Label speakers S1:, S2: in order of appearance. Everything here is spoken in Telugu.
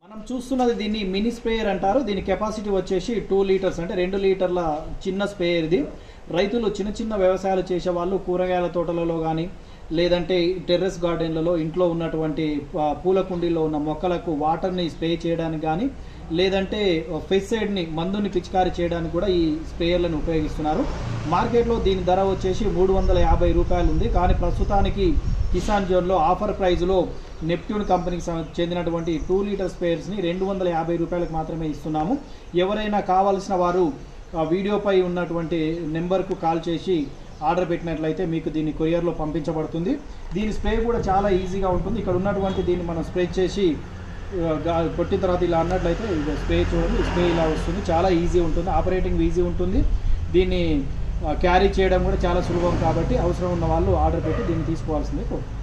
S1: మనం చూస్తున్నది దీన్ని మినీ స్ప్రేయర్ అంటారు దీని కెపాసిటీ వచ్చేసి టూ లీటర్స్ అంటే రెండు లీటర్ల చిన్న స్ప్రేయర్ ఇది రైతులు చిన్న చిన్న వ్యవసాయాలు చేసే వాళ్ళు కూరగాయల తోటలలో కానీ లేదంటే టెర్రస్ గార్డెన్లలో ఇంట్లో ఉన్నటువంటి ఆ, పూల కుండీల్లో ఉన్న మొక్కలకు వాటర్ని స్ప్రే చేయడానికి కానీ లేదంటే పెస్టిసైడ్ని మందుని పిచికారీ చేయడానికి కూడా ఈ స్ప్రేయర్లను ఉపయోగిస్తున్నారు మార్కెట్లో దీని ధర వచ్చేసి మూడు వందల యాభై రూపాయలు ఉంది కానీ ప్రస్తుతానికి కిసాన్ జోన్లో ఆఫర్ ప్రైజ్లో నెప్ట్యూన్ కంపెనీకి సం- చెందినటువంటి టూ లీటర్ స్పేర్స్ని రెండు వందల యాభై రూపాయలకు మాత్రమే ఇస్తున్నాము ఎవరైనా కావాల్సిన వారు ఆ వీడియోపై ఉన్నటువంటి నెంబర్కు కాల్ చేసి ఆర్డర్ పెట్టినట్లయితే మీకు దీన్ని కొరియర్లో పంపించబడుతుంది దీని స్ప్రే కూడా చాలా ఈజీగా ఉంటుంది ఇక్కడ ఉన్నటువంటి దీన్ని మనం స్ప్రే చేసి ఆ, గా- కొట్టిన తర్వాత ఇలా అన్నట్లయితే ఇది స్ప్రే చూడండి స్ప్రే ఇలా వస్తుంది చాలా ఈజీ ఉంటుంది ఆపరేటింగ్ ఈజీ ఉంటుంది దీన్ని క్యారీ చేయడం కూడా చాలా సులభం కాబట్టి అవసరం ఉన్న వాళ్ళు ఆర్డర్ పెట్టి దీన్ని తీసుకోవాల్సిందే కోరుతున్నాను